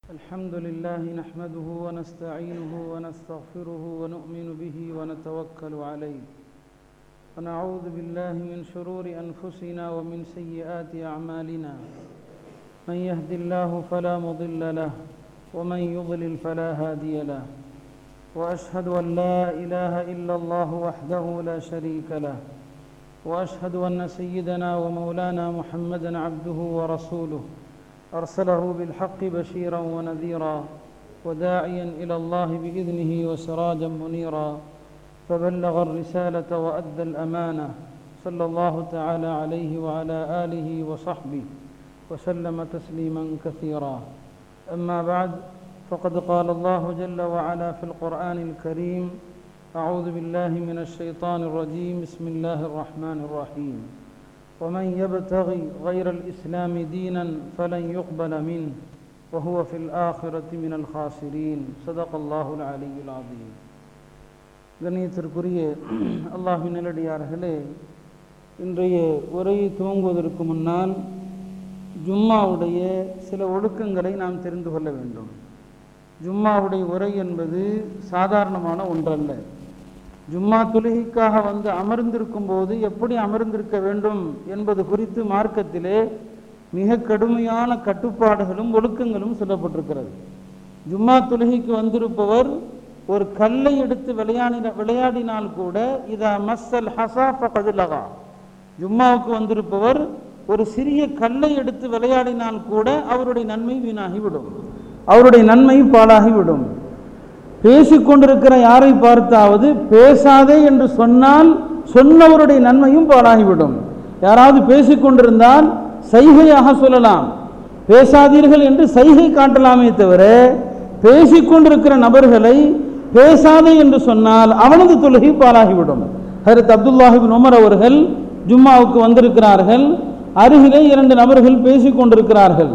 الحمد لله نحمده ونستعينه ونستغفره ونؤمن به ونتوكل عليه ونعوذ بالله من شرور أنفسنا ومن سيئات أعمالنا من يهد الله فلا مضل له ومن يضلل فلا هادي له وأشهد أن لا إله إلا الله وحده لا شريك له وأشهد أن سيدنا ومولانا محمدا عبده ورسوله أرسله بالحق بشيرا ونذيرا وداعيا إلى الله بإذنه وسراجا منيرا فبلغ الرسالة وأدى الأمانة صلى الله تعالى عليه وعلى آله وصحبه وسلم تسليما كثيرا أما بعد فقد قال الله جل وعلا في القرآن الكريم أعوذ بالله من الشيطان الرجيم بسم الله الرحمن الرحيم ومن يبتغي غير الإسلام دينا فلن يقبل منه وهو في الآخرة من الخاسرين صدق الله العلي العظيم கண்ணியத்திற்குரிய அல்லாஹின் நல்லடியார்களே இன்றைய உரையை துவங்குவதற்கு முன்னால் ஜும்மாவுடைய சில ஒழுக்கங்களை நாம் தெரிந்து கொள்ள வேண்டும் ஜும்மாவுடைய உரை என்பது சாதாரணமான ஒன்றல்ல ஜும்மா தொழுகைக்காக வந்து அமர்ந்திருக்கும் போது எப்படி அமர்ந்திருக்க வேண்டும் என்பது குறித்து மார்க்கத்திலே மிக கடுமையான கட்டுப்பாடுகளும் ஒழுக்கங்களும் சொல்லப்பட்டிருக்கிறது ஜும்மா தொழுகைக்கு வந்திருப்பவர் ஒரு கல்லை எடுத்து விளையாடின விளையாடினால் கூட இதா மஸ்ஸல் ஹசாஃப கதிலகா ஜும்மாவுக்கு வந்திருப்பவர் ஒரு சிறிய கல்லை எடுத்து விளையாடினால் கூட அவருடைய நன்மை வீணாகிவிடும் அவருடைய நன்மை பாழாகிவிடும் பேசிக்கொண்டிருக்கிற யாரை பார்த்தாவது பேசாதே என்று சொன்னால் சொன்னவருடைய நன்மையும் பாழாகிவிடும் யாராவது பேசிக்கொண்டிருந்தால் சைகையாக சொல்லலாம் பேசாதீர்கள் என்று சைகை காட்டலாமே தவிர பேசிக்கொண்டிருக்கிற நபர்களை பேசாதே என்று சொன்னால் அவனது தொழுகை பாழாகிவிடும் ஹரத் அப்துல்லாஹிபின் உமர் அவர்கள் ஜும்மாவுக்கு வந்திருக்கிறார்கள் அருகிலே இரண்டு நபர்கள் பேசிக்கொண்டிருக்கிறார்கள்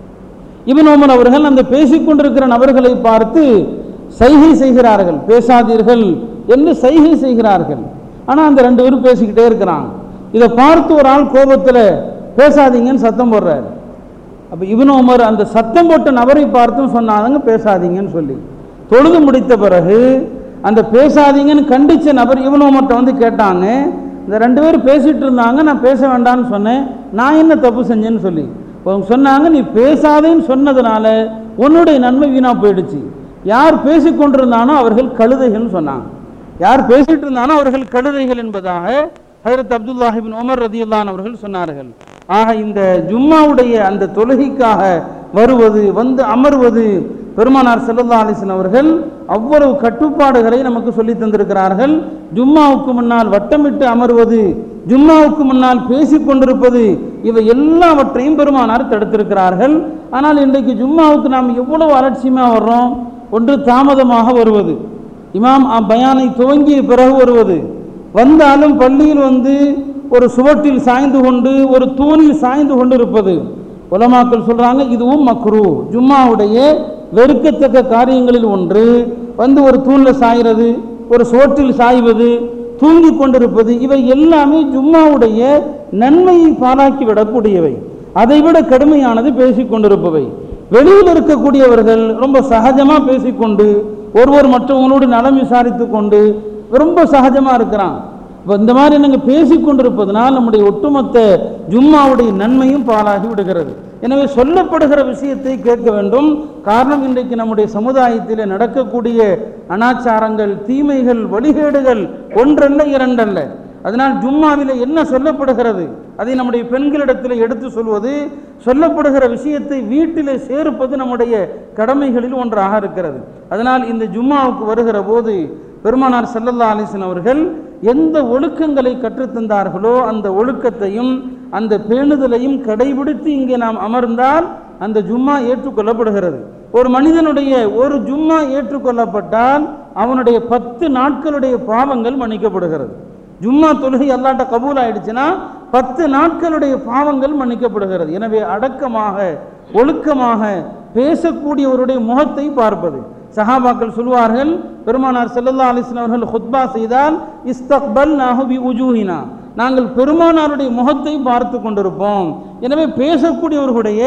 இபின் உமர் அவர்கள் அந்த பேசிக்கொண்டிருக்கிற நபர்களை பார்த்து சைகை செய்கிறார்கள் பேசாதீர்கள் என்று சைகை செய்கிறார்கள் ஆனால் அந்த ரெண்டு பேரும் பேசிக்கிட்டே இருக்கிறாங்க இதை பார்த்து ஒரு ஆள் கோபத்தில் பேசாதீங்கன்னு சத்தம் போடுறாரு அப்போ இவன் உமர் அந்த சத்தம் போட்ட நபரை பார்த்தும் சொன்னாங்க பேசாதீங்கன்னு சொல்லி தொழுது முடித்த பிறகு அந்த பேசாதீங்கன்னு கண்டித்த நபர் இவன் உமர்கிட்ட வந்து கேட்டாங்க இந்த ரெண்டு பேரும் பேசிட்டு இருந்தாங்க நான் பேச வேண்டாம்னு சொன்னேன் நான் என்ன தப்பு செஞ்சேன்னு சொல்லி அவங்க சொன்னாங்க நீ பேசாதேன்னு சொன்னதுனால உன்னுடைய நன்மை வீணாக போயிடுச்சு யார் பேசிக்கொண்டிருந்தானோ அவர்கள் கழுதைகள்னு சொன்னாங்க யார் பேசிட்டு இருந்தானோ அவர்கள் கழுதைகள் என்பதாக ஹதரத் அப்துல்லாஹிபின் உமர் ரதியுல்லான் அவர்கள் சொன்னார்கள் ஆக இந்த ஜும்மாவுடைய அந்த தொழுகைக்காக வருவது வந்து அமர்வது பெருமானார் செல்லல்லா அலிசன் அவர்கள் அவ்வளவு கட்டுப்பாடுகளை நமக்கு சொல்லி தந்திருக்கிறார்கள் ஜும்மாவுக்கு முன்னால் வட்டமிட்டு அமர்வது ஜும்மாவுக்கு முன்னால் பேசிக் கொண்டிருப்பது இவை எல்லாவற்றையும் பெருமானார் தடுத்திருக்கிறார்கள் ஆனால் இன்றைக்கு ஜும்மாவுக்கு நாம் எவ்வளவு அலட்சியமாக வர்றோம் ஒன்று தாமதமாக வருவது இமாம் பயானை துவங்கிய பிறகு வருவது வந்தாலும் பள்ளியில் வந்து ஒரு சுவட்டில் சாய்ந்து கொண்டு ஒரு தூணில் சாய்ந்து கொண்டு இருப்பது உலமாக்கள் சொல்றாங்க இதுவும் மக்ரூ ஜும்மாவுடைய வெறுக்கத்தக்க காரியங்களில் ஒன்று வந்து ஒரு தூணில் சாய்றது ஒரு சுவற்றில் சாய்வது தூங்கி கொண்டிருப்பது இவை எல்லாமே ஜும்மாவுடைய நன்மையை பாராக்கி விடக்கூடியவை அதைவிட கடுமையானது பேசிக் கொண்டிருப்பவை வெளியில் இருக்கக்கூடியவர்கள் ரொம்ப சகஜமாக பேசிக்கொண்டு ஒருவர் மற்றவங்களோடு நலம் விசாரித்து கொண்டு ரொம்ப சகஜமாக இருக்கிறான் இப்போ இந்த மாதிரி நாங்கள் பேசிக்கொண்டிருப்பதனால் நம்முடைய ஒட்டுமொத்த ஜும்மாவுடைய நன்மையும் பாலாகி விடுகிறது எனவே சொல்லப்படுகிற விஷயத்தை கேட்க வேண்டும் காரணம் இன்றைக்கு நம்முடைய சமுதாயத்தில் நடக்கக்கூடிய அனாச்சாரங்கள் தீமைகள் வழிகேடுகள் ஒன்றல்ல இரண்டல்ல அதனால் ஜும்மாவில் என்ன சொல்லப்படுகிறது அதை நம்முடைய பெண்களிடத்தில் எடுத்து சொல்வது சொல்லப்படுகிற விஷயத்தை வீட்டில் சேர்ப்பது நம்முடைய கடமைகளில் ஒன்றாக இருக்கிறது அதனால் இந்த ஜும்மாவுக்கு வருகிற போது பெருமானார் சல்லல்லா அலிசன் அவர்கள் எந்த ஒழுக்கங்களை கற்றுத்தந்தார்களோ அந்த ஒழுக்கத்தையும் அந்த பேணுதலையும் கடைபிடித்து இங்கே நாம் அமர்ந்தால் அந்த ஜும்மா ஏற்றுக்கொள்ளப்படுகிறது ஒரு மனிதனுடைய ஒரு ஜும்மா ஏற்றுக்கொள்ளப்பட்டால் அவனுடைய பத்து நாட்களுடைய பாவங்கள் மன்னிக்கப்படுகிறது ஜும்மா தொழுகை அல்லாட்ட கபூல் ஆயிடுச்சுன்னா பத்து நாட்களுடைய பாவங்கள் மன்னிக்கப்படுகிறது எனவே அடக்கமாக ஒழுக்கமாக பேசக்கூடியவருடைய முகத்தை பார்ப்பது சஹாபாக்கள் சொல்வார்கள் பெருமானார் செல்லல்லா அலிஸ்லாம் அவர்கள் ஹுத்பா செய்தால் இஸ்தக்பல் நாஹுபி உஜூஹினா நாங்கள் பெருமானாருடைய முகத்தை பார்த்து கொண்டிருப்போம் எனவே பேசக்கூடியவர்களுடைய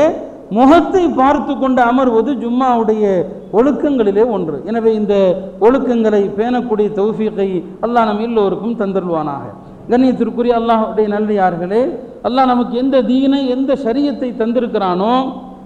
முகத்தை பார்த்து கொண்டு அமர்வது ஜும்மாவுடைய ஒழுக்கங்களிலே ஒன்று எனவே இந்த ஒழுக்கங்களை பேணக்கூடிய தௌஃபீகை அல்லாஹ் நம் எல்லோருக்கும் தந்தருள்வானாக கண்ணியத்திற்குரிய அல்லாஹுடைய நல்லியார்களே அல்லாஹ் நமக்கு எந்த தீனை எந்த ஷரியத்தை தந்திருக்கிறானோ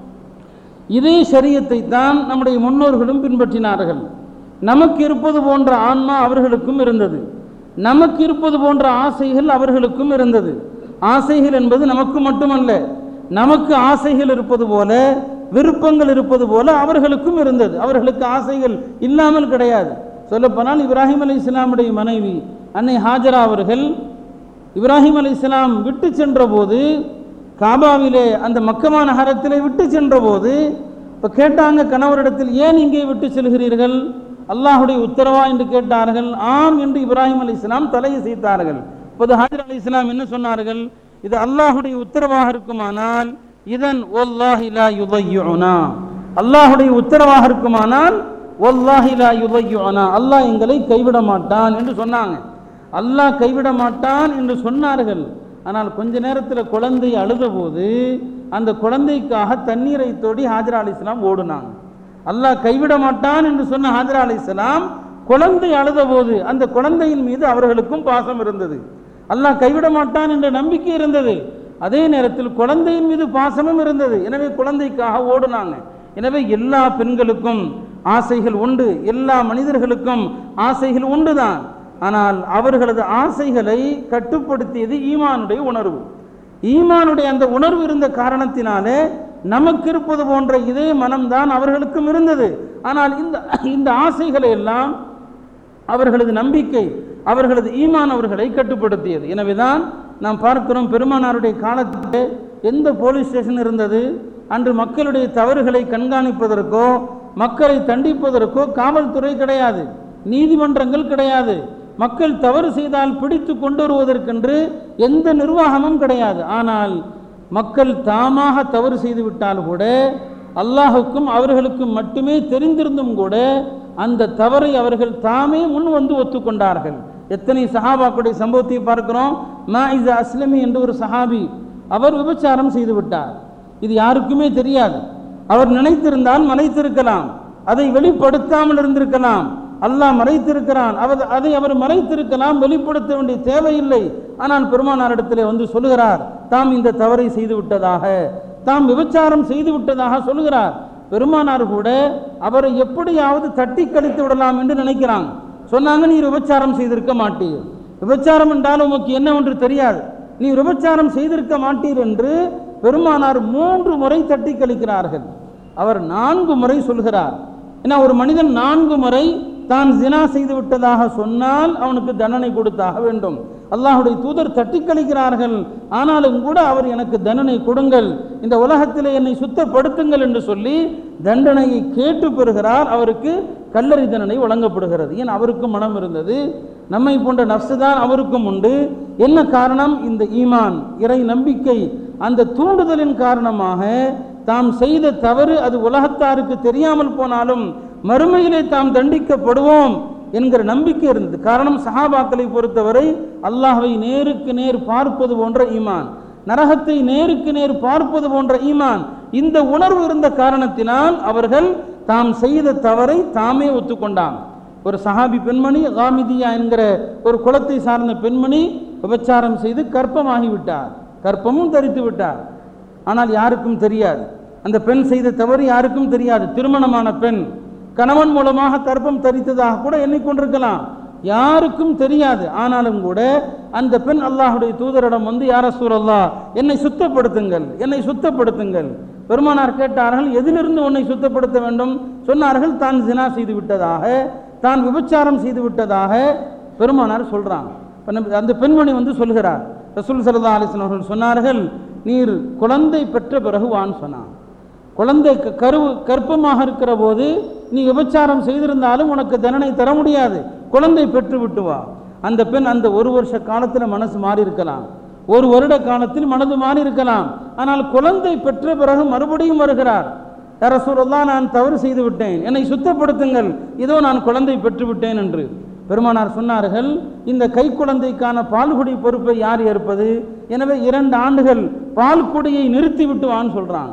இதே ஷரியத்தை தான் நம்முடைய முன்னோர்களும் பின்பற்றினார்கள் நமக்கு இருப்பது போன்ற ஆன்மா அவர்களுக்கும் இருந்தது நமக்கு இருப்பது போன்ற ஆசைகள் அவர்களுக்கும் இருந்தது ஆசைகள் என்பது நமக்கு மட்டுமல்ல நமக்கு ஆசைகள் இருப்பது போல விருப்பங்கள் இருப்பது போல அவர்களுக்கும் இருந்தது அவர்களுக்கு ஆசைகள் இல்லாமல் கிடையாது சொல்லப்போனால் இப்ராஹிம் அலி இஸ்லாமுடைய மனைவி அன்னை ஹாஜரா அவர்கள் இப்ராஹிம் அலி இஸ்லாம் விட்டு சென்ற போது காபாவிலே அந்த மக்கமா நகரத்திலே விட்டு சென்ற போது இப்போ கேட்டாங்க கணவரிடத்தில் ஏன் இங்கே விட்டு செல்கிறீர்கள் அல்லாஹுடைய உத்தரவா என்று கேட்டார்கள் ஆம் என்று இப்ராஹிம் அலி இஸ்லாம் தலையை செய்தார்கள் இப்போது ஹாஜர் அலி இஸ்லாம் என்ன சொன்னார்கள் இது அல்லாஹுடைய உத்தரவாக இருக்குமானால் இதன் ஒல்லாஹிலா யுதையுனா அல்லாஹுடைய உத்தரவாக இருக்குமானால் ஒல்லாஹிலா யுதையுனா அல்லாஹ் எங்களை கைவிட மாட்டான் என்று சொன்னாங்க அல்லாஹ் கைவிட மாட்டான் என்று சொன்னார்கள் ஆனால் கொஞ்ச நேரத்தில் குழந்தை அழுதபோது அந்த குழந்தைக்காக தண்ணீரை தோடி ஹாஜரா அலி இஸ்லாம் ஓடுனாங்க அல்லாஹ் கைவிட மாட்டான் என்று சொன்ன ஹாஜரா அலி இஸ்லாம் குழந்தை அழுதபோது அந்த குழந்தையின் மீது அவர்களுக்கும் பாசம் இருந்தது அல்லாஹ் கைவிட மாட்டான் என்ற நம்பிக்கை இருந்தது அதே நேரத்தில் குழந்தையின் மீது பாசமும் இருந்தது எனவே குழந்தைக்காக ஓடுனாங்க எனவே எல்லா பெண்களுக்கும் ஆசைகள் உண்டு எல்லா மனிதர்களுக்கும் ஆசைகள் உண்டுதான் ஆனால் அவர்களது ஆசைகளை கட்டுப்படுத்தியது ஈமானுடைய உணர்வு ஈமானுடைய அந்த உணர்வு இருந்த காரணத்தினாலே நமக்கு இருப்பது போன்ற இதே மனம்தான் அவர்களுக்கும் இருந்தது ஆனால் இந்த இந்த ஆசைகளை எல்லாம் அவர்களது நம்பிக்கை அவர்களது ஈமான் அவர்களை கட்டுப்படுத்தியது எனவேதான் நாம் பார்க்கிறோம் பெருமானாருடைய காலத்தில் எந்த போலீஸ் ஸ்டேஷன் இருந்தது அன்று மக்களுடைய தவறுகளை கண்காணிப்பதற்கோ மக்களை தண்டிப்பதற்கோ காவல்துறை கிடையாது நீதிமன்றங்கள் கிடையாது மக்கள் தவறு செய்தால் பிடித்து கொண்டு வருவதற்கென்று எந்த நிர்வாகமும் கிடையாது ஆனால் மக்கள் தாமாக தவறு செய்து விட்டால் கூட அல்லாஹுக்கும் அவர்களுக்கும் மட்டுமே தெரிந்திருந்தும் கூட அந்த தவறை அவர்கள் தாமே முன் வந்து ஒத்துக்கொண்டார்கள் எத்தனை சஹாபாக்களுடைய சம்பவத்தை பார்க்கிறோம் மாயிசா அஸ்லமி என்று ஒரு சஹாபி அவர் விபச்சாரம் செய்து விட்டார் இது யாருக்குமே தெரியாது அவர் நினைத்திருந்தால் மறைத்திருக்கலாம் அதை வெளிப்படுத்தாமல் இருந்திருக்கலாம் அல்லாஹ் மறைத்திருக்கிறான் அவர் அதை அவர் மறைத்திருக்கலாம் வெளிப்படுத்த வேண்டிய தேவையில்லை ஆனால் பெருமானாரிடத்திலே வந்து சொல்லுகிறார் தாம் இந்த தவறை செய்து விட்டதாக தாம் விபச்சாரம் செய்து விட்டதாக சொல்லுகிறார் பெருமானார் கூட அவரை எப்படியாவது தட்டி கழித்து விடலாம் என்று நினைக்கிறாங்க சொன்னாங்க நீ விபச்சாரம் செய்திருக்க மாட்டீர் விபச்சாரம் என்றால் உமக்கு என்னவென்று தெரியாது நீ விபச்சாரம் செய்திருக்க மாட்டீர் என்று பெருமானார் மூன்று முறை தட்டி கழிக்கிறார்கள் அவர் நான்கு முறை சொல்கிறார் ஏன்னா ஒரு மனிதன் நான்கு முறை தான் ஜினா செய்து விட்டதாக சொன்னால் அவனுக்கு தண்டனை கொடுத்தாக வேண்டும் அல்லாஹுடைய தூதர் தட்டி கழிக்கிறார்கள் ஆனாலும் கூட அவர் எனக்கு தண்டனை கொடுங்கள் இந்த உலகத்திலே என்னை சுத்தப்படுத்துங்கள் என்று சொல்லி தண்டனையை கேட்டு பெறுகிறார் அவருக்கு கல்லறி தண்டனை வழங்கப்படுகிறது ஏன் அவருக்கும் மனம் இருந்தது நம்மை போன்ற நப்சு தான் அவருக்கும் உண்டு என்ன காரணம் இந்த ஈமான் இறை நம்பிக்கை அந்த தூண்டுதலின் காரணமாக தாம் செய்த தவறு அது உலகத்தாருக்கு தெரியாமல் போனாலும் மறுமையிலே தாம் தண்டிக்கப்படுவோம் என்கிற நம்பிக்கை இருந்தது காரணம் சஹாபாக்களை பொறுத்தவரை அல்லாஹ்வை நேருக்கு நேர் பார்ப்பது போன்ற ஈமான் நரகத்தை நேருக்கு நேர் பார்ப்பது போன்ற ஈமான் இந்த உணர்வு இருந்த காரணத்தினால் அவர்கள் தாம் செய்த தவறை தாமே ஒத்துக்கொண்டான் ஒரு சஹாபி பெண்மணி காமிதியா என்கிற ஒரு குலத்தை சார்ந்த பெண்மணி விபச்சாரம் செய்து கற்பமாகி விட்டார் கற்பமும் தரித்து விட்டார் ஆனால் யாருக்கும் தெரியாது அந்த பெண் செய்த தவறு யாருக்கும் தெரியாது திருமணமான பெண் கணவன் மூலமாக கற்பம் தரித்ததாக கூட எண்ணிக்கொண்டிருக்கலாம் யாருக்கும் தெரியாது ஆனாலும் கூட அந்த பெண் அல்லாஹுடைய தூதரிடம் வந்து யார சூழல்லா என்னை சுத்தப்படுத்துங்கள் என்னை சுத்தப்படுத்துங்கள் பெருமானார் கேட்டார்கள் எதிலிருந்து உன்னை சுத்தப்படுத்த வேண்டும் சொன்னார்கள் தான் ஜினா செய்து விட்டதாக தான் விபச்சாரம் செய்து விட்டதாக பெருமானார் சொல்றாங்க இப்ப நம்ம- அந்த பெண்மணி வந்து சொல்கிறார் ரசூல் சல்லா அலிஸ்லாம் அவர்கள் சொன்னார்கள் நீர் குழந்தை பெற்ற பிறகு வான்னு சொன்னான் குழந்தை க- கருவு கர்ப்பமாக இருக்கிற போது நீ விபச்சாரம் செய்திருந்தாலும் உனக்கு தண்டனை தர முடியாது குழந்தை பெற்று விட்டு வா அந்த பெண் அந்த ஒரு வருஷ காலத்தில் மனசு மாறி இருக்கலாம் ஒரு வருட காலத்தில் மனது மாறி இருக்கலாம் ஆனால் குழந்தை பெற்ற பிறகு மறுபடியும் வருகிறார் ரசூலுல்லாஹ் நான் தவறு செய்து விட்டேன் என்னை சுத்தப்படுத்துங்கள் இதோ நான் குழந்தை பெற்று விட்டேன் என்று பெருமானார் சொன்னார்கள் இந்த கை குழந்தைக்கான பால்குடி பொறுப்பை யார் ஏற்பது எனவே இரண்டு ஆண்டுகள் பால்குடியை நிறுத்தி விட்டு வான்னு சொல்றாங்க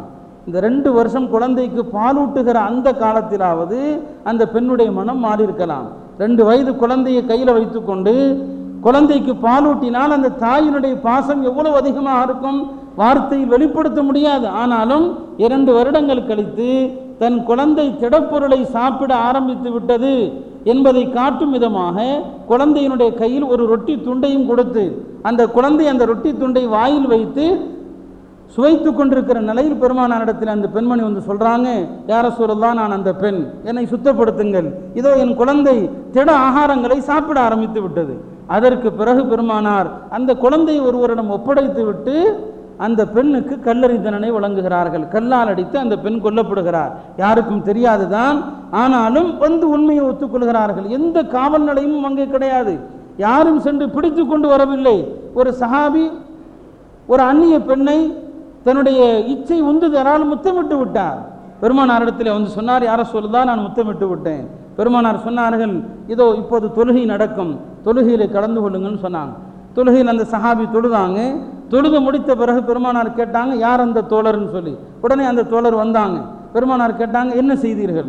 இந்த ரெண்டு வருஷம் குழந்தைக்கு பாலூட்டுகிற அந்த காலத்திலாவது அந்த பெண்ணுடைய மனம் மாறி இருக்கலாம் ரெண்டு வயது குழந்தையை கையில் வைத்துக்கொண்டு குழந்தைக்கு பாலூட்டினால் அந்த தாயினுடைய பாசம் எவ்வளவு அதிகமாக இருக்கும் வார்த்தையில் வெளிப்படுத்த முடியாது ஆனாலும் இரண்டு வருடங்கள் கழித்து தன் குழந்தை திடப்பொருளை சாப்பிட ஆரம்பித்து விட்டது என்பதை காட்டும் விதமாக குழந்தையினுடைய கையில் ஒரு ரொட்டி துண்டையும் கொடுத்து அந்த குழந்தை அந்த ரொட்டி துண்டை வாயில் வைத்து சுவைத்து கொண்டிருக்கிற நிலையில் பெருமானாரிடத்தில் அந்த பெண்மணி வந்து சொல்றாங்க யார சொல்லலாம் நான் அந்த பெண் என்னை சுத்தப்படுத்துங்கள் இதோ என் குழந்தை திட ஆகாரங்களை சாப்பிட ஆரம்பித்து விட்டது அதற்கு பிறகு பெருமானார் அந்த குழந்தை ஒருவரிடம் ஒப்படைத்து விட்டு அந்த பெண்ணுக்கு கல்லறி தண்டனை வழங்குகிறார்கள் கல்லால் அடித்து அந்த பெண் கொல்லப்படுகிறார் யாருக்கும் தெரியாதுதான் ஆனாலும் வந்து உண்மையை ஒத்துக்கொள்கிறார்கள் எந்த காவல் நிலையமும் அங்கே கிடையாது யாரும் சென்று பிடித்து கொண்டு வரவில்லை ஒரு சஹாபி ஒரு அந்நிய பெண்ணை தன்னுடைய இச்சை உந்துதலால் முத்தமிட்டு விட்டார் பெருமானாரிடத்தில் வந்து சொன்னார் யார சொல்லுதா நான் முத்தமிட்டு விட்டேன் பெருமானார் சொன்னார்கள் இதோ இப்போது தொழுகை நடக்கும் தொழுகையில் கலந்து கொள்ளுங்கள்னு சொன்னாங்க தொழுகையில் அந்த சஹாபி தொழுதாங்க தொழுது முடித்த பிறகு பெருமானார் கேட்டாங்க யார் அந்த தோழர்னு சொல்லி உடனே அந்த தோழர் வந்தாங்க பெருமானார் கேட்டாங்க என்ன செய்தீர்கள்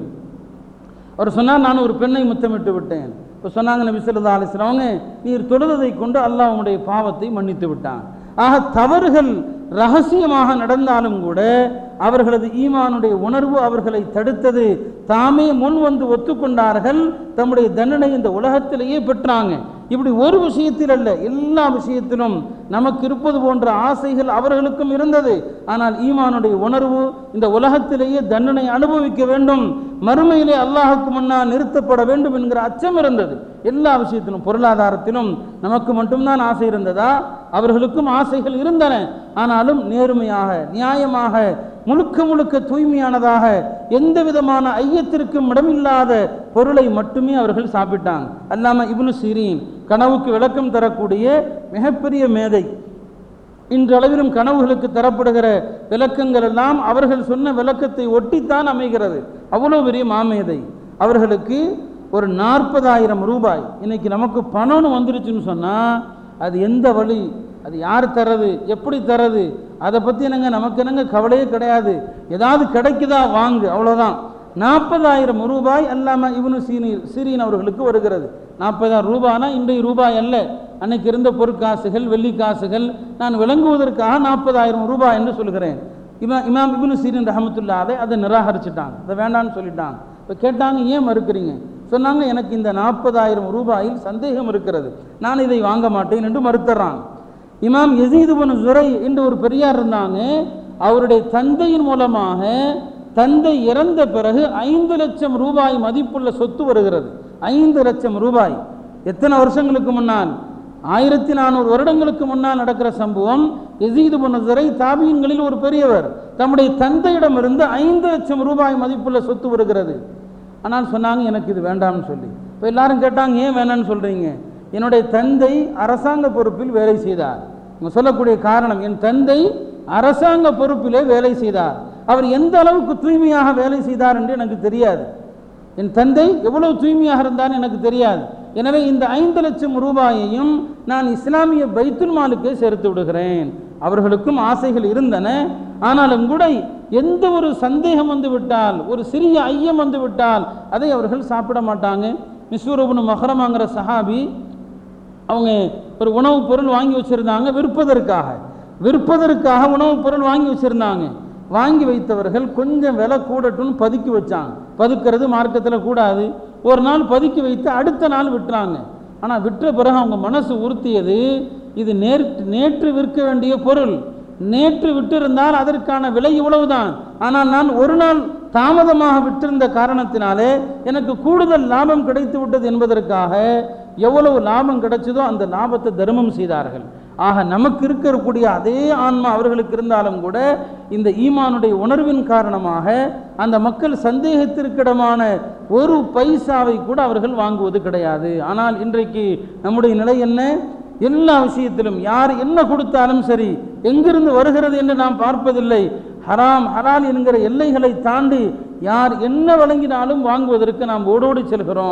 அவர் சொன்னார் நான் ஒரு பெண்ணை முத்தமிட்டு விட்டேன் இப்போ சொன்னாங்க நபி ஸல்லல்லாஹு அலைஹி வஸல்லம் அவங்க நீர் தொழுததை கொண்டு அல்லாஹ் உங்களுடைய பாவத்தை மன்னித்து விட்டான் ஆக தவறுகள் ரகசியமாக நடந்தாலும் கூட அவர்களது ஈமானுடைய உணர்வு அவர்களை தடுத்தது தாமே முன் வந்து ஒத்துக்கொண்டார்கள் தம்முடைய தண்டனை இந்த உலகத்திலேயே பெற்றாங்க இப்படி ஒரு விஷயத்தில் அல்ல எல்லா விஷயத்திலும் நமக்கு இருப்பது போன்ற ஆசைகள் அவர்களுக்கும் இருந்தது ஆனால் ஈமானுடைய உணர்வு இந்த உலகத்திலேயே தண்டனை அனுபவிக்க வேண்டும் மறுமையிலே அல்லாஹுக்கு முன்னால் நிறுத்தப்பட வேண்டும் என்கிற அச்சம் இருந்தது எல்லா விஷயத்திலும் பொருளாதாரத்திலும் நமக்கு மட்டும்தான் ஆசை இருந்ததா அவர்களுக்கும் ஆசைகள் இருந்தன ஆனாலும் நேர்மையாக நியாயமாக முழுக்க முழுக்க தூய்மையானதாக எந்த விதமான ஐயத்திற்கும் இடமில்லாத பொருளை மட்டுமே அவர்கள் சாப்பிட்டாங்க அல்லாம இப்னு சீரீன் கனவுக்கு விளக்கம் தரக்கூடிய மிகப்பெரிய மேதை இன்றளவிலும் கனவுகளுக்கு தரப்படுகிற விளக்கங்கள் எல்லாம் அவர்கள் சொன்ன விளக்கத்தை ஒட்டித்தான் அமைகிறது அவ்வளோ பெரிய மாமேதை அவர்களுக்கு ஒரு நாற்பதாயிரம் ரூபாய் இன்னைக்கு நமக்கு பணம்னு வந்துருச்சுன்னு சொன்னால் அது எந்த வழி அது யார் தரது எப்படி தரது அதை பற்றி என்னங்க நமக்கு என்னங்க கவலையே கிடையாது ஏதாவது கிடைக்குதா வாங்கு அவ்வளோதான் நாற்பதாயிரம் ரூபாய் அல்லாம இவனு சீனி சீரியன் அவர்களுக்கு வருகிறது நாற்பதாயிரம் ரூபானா இன்றைய ரூபாய் அல்ல அன்னைக்கு இருந்த பொற்காசுகள் வெள்ளி காசுகள் நான் விளங்குவதற்காக நாற்பதாயிரம் ரூபாய் என்று சொல்கிறேன் இமா இமாம் இப்னு சீரின் ரஹமத்துல்லாதை அதை நிராகரிச்சுட்டாங்க அதை வேண்டான்னு சொல்லிட்டாங்க இப்போ கேட்டாங்க ஏன் மறுக்கிறீங்க சொன்னாங்க எனக்கு இந்த நாற்பதாயிரம் ரூபாயில் சந்தேகம் இருக்கிறது நான் இதை வாங்க மாட்டேன் என்று மறுத்துறாங்க இமாம் யசீது பனு ஜுரை என்று ஒரு பெரியார் இருந்தாங்க அவருடைய தந்தையின் மூலமாக தந்தை இறந்த பிறகு ஐந்து லட்சம் ரூபாய் மதிப்புள்ள சொத்து வருகிறது ஐந்து லட்சம் ரூபாய் எத்தனை வருஷங்களுக்கு முன்னால் ஆயிரத்தி நானூறு வருடங்களுக்கு முன்னால் நடக்கிற சம்பவம் எசீது புனதுரை தாபியன்களில் ஒரு பெரியவர் தம்முடைய தந்தையிடமிருந்து ஐந்து லட்சம் ரூபாய் மதிப்புள்ள சொத்து வருகிறது ஆனால் சொன்னாங்க எனக்கு இது வேண்டாம்னு சொல்லி இப்போ எல்லாரும் கேட்டாங்க ஏன் வேணாம்னு சொல்றீங்க என்னுடைய தந்தை அரசாங்க பொறுப்பில் வேலை செய்தார் இவங்க சொல்லக்கூடிய காரணம் என் தந்தை அரசாங்க பொறுப்பிலே வேலை செய்தார் அவர் எந்த அளவுக்கு தூய்மையாக வேலை செய்தார் என்று எனக்கு தெரியாது என் தந்தை எவ்வளவு தூய்மையாக இருந்தார் எனக்கு தெரியாது எனவே இந்த ஐந்து லட்சம் ரூபாயையும் நான் இஸ்லாமிய பைத்துல் மாலுக்கே சேர்த்து விடுகிறேன் அவர்களுக்கும் ஆசைகள் இருந்தன ஆனாலும் கூட எந்த ஒரு சந்தேகம் வந்து விட்டால் ஒரு சிறிய ஐயம் வந்து விட்டால் அதை அவர்கள் சாப்பிட மாட்டாங்க மிஸ்வரபுன் மஹரமாங்கிற சஹாபி அவங்க ஒரு உணவுப் பொருள் வாங்கி வச்சிருந்தாங்க விற்பதற்காக விற்பதற்காக உணவுப் பொருள் வாங்கி வச்சிருந்தாங்க வாங்கி வைத்தவர்கள் கொஞ்சம் விலை கூடட்டும்னு பதுக்கி வச்சாங்க பதுக்கிறது மார்க்கத்தில் கூடாது ஒரு நாள் பதுக்கி வைத்து அடுத்த நாள் விட்டுறாங்க ஆனால் விற்ற பிறகு அவங்க மனசு உறுத்தியது இது நேற்று நேற்று விற்க வேண்டிய பொருள் நேற்று விட்டிருந்தால் அதற்கான விலை இவ்வளவுதான் ஆனால் நான் ஒரு நாள் தாமதமாக விட்டிருந்த காரணத்தினாலே எனக்கு கூடுதல் லாபம் கிடைத்து விட்டது என்பதற்காக எவ்வளவு லாபம் கிடைச்சதோ அந்த லாபத்தை தர்மம் செய்தார்கள் ஆக நமக்கு இருக்கக்கூடிய அதே ஆன்மா அவர்களுக்கு இருந்தாலும் கூட இந்த ஈமானுடைய உணர்வின் காரணமாக அந்த மக்கள் சந்தேகத்திற்கிடமான ஒரு பைசாவை கூட அவர்கள் வாங்குவது கிடையாது ஆனால் இன்றைக்கு நம்முடைய நிலை என்ன எல்லா விஷயத்திலும் யார் என்ன கொடுத்தாலும் சரி எங்கிருந்து வருகிறது என்று நாம் பார்ப்பதில்லை ஹராம் ஹலால் என்கிற எல்லைகளை தாண்டி யார் என்ன வழங்கினாலும் வாங்குவதற்கு நாம் ஓடோடி செல்கிறோம்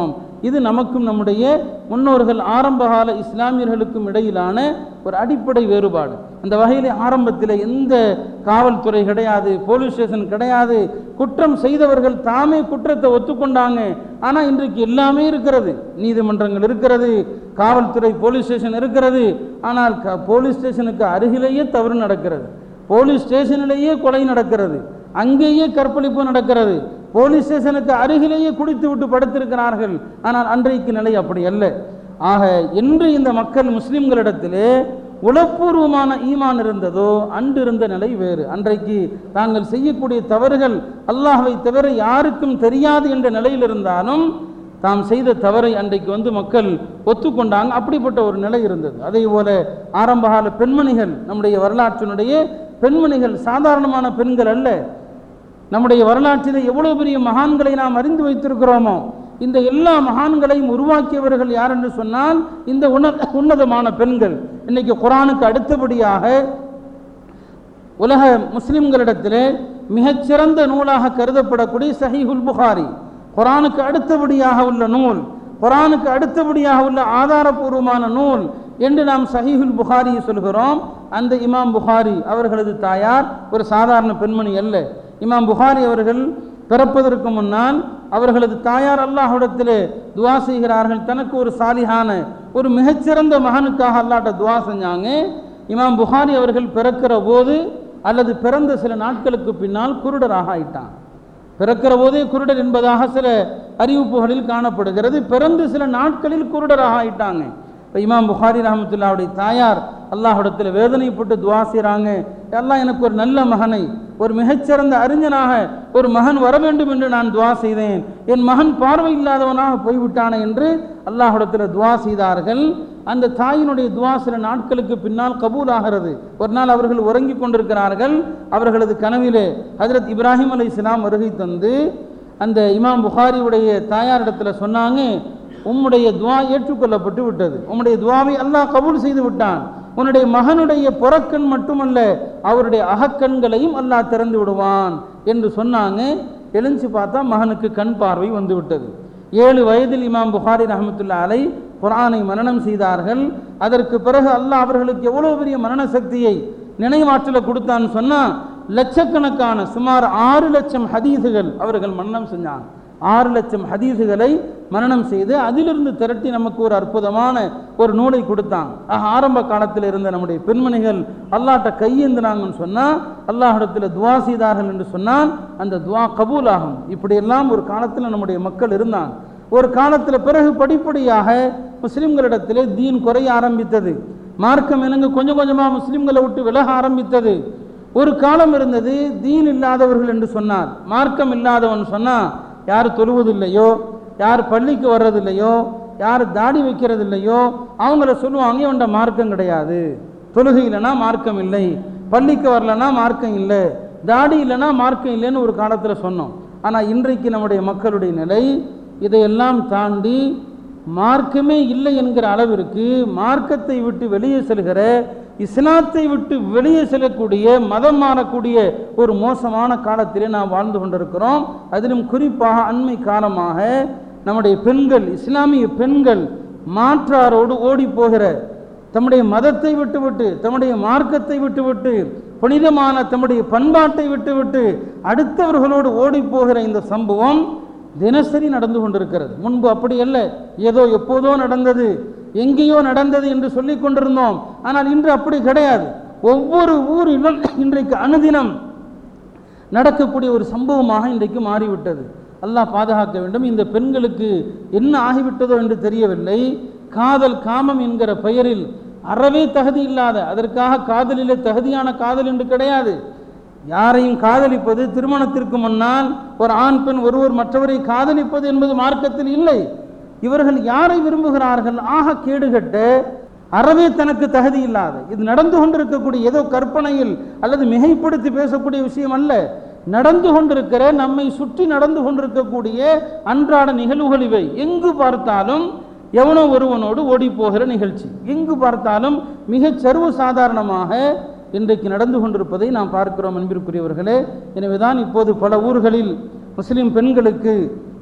இது நமக்கும் நம்முடைய முன்னோர்கள் ஆரம்பகால இஸ்லாமியர்களுக்கும் இடையிலான ஒரு அடிப்படை வேறுபாடு அந்த வகையில் ஆரம்பத்தில் எந்த காவல்துறை கிடையாது போலீஸ் ஸ்டேஷன் கிடையாது குற்றம் செய்தவர்கள் தாமே குற்றத்தை ஒத்துக்கொண்டாங்க ஆனால் இன்றைக்கு எல்லாமே இருக்கிறது நீதிமன்றங்கள் இருக்கிறது காவல்துறை போலீஸ் ஸ்டேஷன் இருக்கிறது ஆனால் க- போலீஸ் ஸ்டேஷனுக்கு அருகிலேயே தவறு நடக்கிறது போலீஸ் ஸ்டேஷனிலேயே கொலை நடக்கிறது அங்கேயே கற்பழிப்பு நடக்கிறது போலீஸ் ஸ்டேஷனுக்கு அருகிலேயே குடித்து விட்டு படுத்திருக்கிறார்கள் ஆனால் அன்றைக்கு நிலை அப்படி அல்ல ஆக இன்று இந்த மக்கள் முஸ்லிம்களிடத்திலே உளப்பூர்வமான ஈமான் இருந்ததோ அன்று இருந்த நிலை வேறு அன்றைக்கு தாங்கள் செய்யக்கூடிய தவறுகள் அல்லாஹ்வை தவிர யாருக்கும் தெரியாது என்ற நிலையில் இருந்தாலும் தாம் செய்த தவறை அன்றைக்கு வந்து மக்கள் ஒத்துக்கொண்டாங்க அப்படிப்பட்ட ஒரு நிலை இருந்தது அதே போல ஆரம்பகால பெண்மணிகள் நம்முடைய வரலாற்றினுடைய பெண்மணிகள் சாதாரணமான பெண்கள் அல்ல நம்முடைய வரலாற்றில் எவ்வளவு பெரிய மகான்களை நாம் அறிந்து வைத்திருக்கிறோமோ இந்த எல்லா மகான்களையும் உருவாக்கியவர்கள் யார் என்று சொன்னால் இந்த உன்ன உன்னதமான பெண்கள் இன்னைக்கு குரானுக்கு அடுத்தபடியாக உலக முஸ்லிம்களிடத்திலே மிகச்சிறந்த நூலாக கருதப்படக்கூடிய சஹீஹுல் புகாரி குரானுக்கு அடுத்தபடியாக உள்ள நூல் குரானுக்கு அடுத்தபடியாக உள்ள ஆதாரபூர்வமான நூல் என்று நாம் சஹீஹுல் புகாரியை சொல்கிறோம் அந்த இமாம் புகாரி அவர்களது தாயார் ஒரு சாதாரண பெண்மணி அல்ல இமாம் புகாரி அவர்கள் பிறப்பதற்கு முன்னால் அவர்களது தாயார் அல்லாஹ்விடத்திலே துவா செய்கிறார்கள் தனக்கு ஒரு சாலிஹான ஒரு மிகச்சிறந்த மகனுக்காக அல்லாட்ட துவா செஞ்சாங்க இமாம் புகாரி அவர்கள் பிறக்கிற போது அல்லது பிறந்த சில நாட்களுக்கு பின்னால் குருடராக ஆயிட்டான் பிறக்கிற போதே குருடர் என்பதாக சில அறிவிப்புகளில் காணப்படுகிறது பிறந்து சில நாட்களில் குருடராக ஆயிட்டாங்க இப்போ இமாம் புகாரி ரஹமத்துல்லாவுடைய தாயார் அல்லாஹ்விடத்தில் வேதனைப்பட்டு துவா செய்கிறாங்க அல்லாஹ் எனக்கு ஒரு நல்ல மகனை ஒரு மிகச்சிறந்த அறிஞனாக ஒரு மகன் வர வேண்டும் என்று நான் துவா செய்தேன் என் மகன் பார்வை இல்லாதவனாக போய்விட்டானே என்று அல்லாஹ்விடத்தில் துவா செய்தார்கள் அந்த தாயினுடைய துவா சில நாட்களுக்கு பின்னால் கபூல் ஆகிறது ஒரு நாள் அவர்கள் உறங்கிக் கொண்டிருக்கிறார்கள் அவர்களது கனவிலே ஹஜரத் இப்ராஹிம் அலை இஸ்லாம் வருகை தந்து அந்த இமாம் புகாரியுடைய தாயாரிடத்தில் சொன்னாங்க உம்முடைய துவா ஏற்றுக்கொள்ளப்பட்டு விட்டது உம்முடைய துவாவை அல்லாஹ் கபூல் செய்து விட்டான் உன்னுடைய மகனுடைய புறக்கண் மட்டுமல்ல அவருடைய அகக்கண்களையும் அல்லாஹ் திறந்து விடுவான் என்று சொன்னாங்க எழுந்து பார்த்தா மகனுக்கு கண் பார்வை வந்து விட்டது ஏழு வயதில் இமாம் புகாரி ரஹமத்துல்லா அலை குர்ஆனை மனனம் செய்தார்கள் அதற்கு பிறகு அல்லாஹ் அவர்களுக்கு எவ்வளவு பெரிய மரண சக்தியை நினைவாற்றலை கொடுத்தான்னு சொன்னா லட்சக்கணக்கான சுமார் ஆறு லட்சம் ஹதீஸுகள் அவர்கள் மனனம் செஞ்சாங்க ஆறு லட்சம் ஹதீஸுகளை மனனம் செய்து அதிலிருந்து திரட்டி நமக்கு ஒரு அற்புதமான ஒரு நூலை கொடுத்தாங்க ஆக ஆரம்ப காலத்தில் இருந்த நம்முடைய பெண்மணிகள் அல்லாட்ட கையேந்தினாங்கன்னு சொன்னால் அல்லாஹிடத்தில் துவா செய்தார்கள் என்று சொன்னால் அந்த துவா கபூல் ஆகும் இப்படியெல்லாம் ஒரு காலத்தில் நம்முடைய மக்கள் இருந்தாங்க ஒரு காலத்தில் பிறகு படிப்படியாக முஸ்லிம்களிடத்திலே தீன் குறைய ஆரம்பித்தது மார்க்கம் என்னங்க கொஞ்சம் கொஞ்சமாக முஸ்லிம்களை விட்டு விலக ஆரம்பித்தது ஒரு காலம் இருந்தது தீன் இல்லாதவர்கள் என்று சொன்னார் மார்க்கம் இல்லாதவன் சொன்னா யார் தொழுவதில்லையோ யார் பள்ளிக்கு வர்றதில்லையோ யார் தாடி வைக்கிறது இல்லையோ அவங்கள சொல்லுவாங்க இவன்ட மார்க்கம் கிடையாது தொழுகை இல்லைன்னா மார்க்கம் இல்லை பள்ளிக்கு வரலன்னா மார்க்கம் இல்லை தாடி இல்லைன்னா மார்க்கம் இல்லைன்னு ஒரு காலத்தில் சொன்னோம் ஆனால் இன்றைக்கு நம்முடைய மக்களுடைய நிலை இதையெல்லாம் தாண்டி மார்க்கமே இல்லை என்கிற அளவிற்கு மார்க்கத்தை விட்டு வெளியே செல்கிற இஸ்லாத்தை விட்டு வெளியே செல்லக்கூடிய மதம் மாறக்கூடிய ஒரு மோசமான காலத்திலே நாம் வாழ்ந்து கொண்டிருக்கிறோம் அதிலும் குறிப்பாக அண்மை காலமாக நம்முடைய பெண்கள் இஸ்லாமிய பெண்கள் மாற்றாரோடு ஓடி போகிற தம்முடைய மதத்தை விட்டுவிட்டு தம்முடைய மார்க்கத்தை விட்டுவிட்டு புனிதமான தம்முடைய பண்பாட்டை விட்டுவிட்டு அடுத்தவர்களோடு ஓடி போகிற இந்த சம்பவம் தினசரி நடந்து கொண்டிருக்கிறது முன்பு அப்படி அல்ல ஏதோ எப்போதோ நடந்தது எங்கேயோ நடந்தது என்று சொல்லிக் கொண்டிருந்தோம் ஆனால் இன்று அப்படி கிடையாது ஒவ்வொரு ஊரிலும் இன்றைக்கு அனுதினம் நடக்கக்கூடிய ஒரு சம்பவமாக இன்றைக்கு மாறிவிட்டது அல்லாஹ் பாதுகாக்க வேண்டும் இந்த பெண்களுக்கு என்ன ஆகிவிட்டதோ என்று தெரியவில்லை காதல் காமம் என்கிற பெயரில் அறவே தகுதி இல்லாத அதற்காக காதலிலே தகுதியான காதல் என்று கிடையாது யாரையும் காதலிப்பது திருமணத்திற்கு முன்னால் ஒரு ஆண் பெண் ஒருவர் மற்றவரை காதலிப்பது என்பது மார்க்கத்தில் இல்லை இவர்கள் யாரை விரும்புகிறார்கள் ஆக கேடுகட்ட அறவே தனக்கு தகுதி இல்லாத இது நடந்து கொண்டிருக்கக்கூடிய ஏதோ கற்பனையில் அல்லது மிகைப்படுத்தி பேசக்கூடிய விஷயம் அல்ல நடந்து கொண்டிருக்கிற நம்மை சுற்றி நடந்து கொண்டிருக்கக்கூடிய அன்றாட நிகழ்வுகள் இவை எங்கு பார்த்தாலும் எவனோ ஒருவனோடு ஓடி போகிற நிகழ்ச்சி எங்கு பார்த்தாலும் மிகச் சர்வ சாதாரணமாக இன்றைக்கு நடந்து கொண்டிருப்பதை நாம் பார்க்கிறோம் அன்பிற்குரியவர்களே எனவேதான் இப்போது பல ஊர்களில் முஸ்லிம் பெண்களுக்கு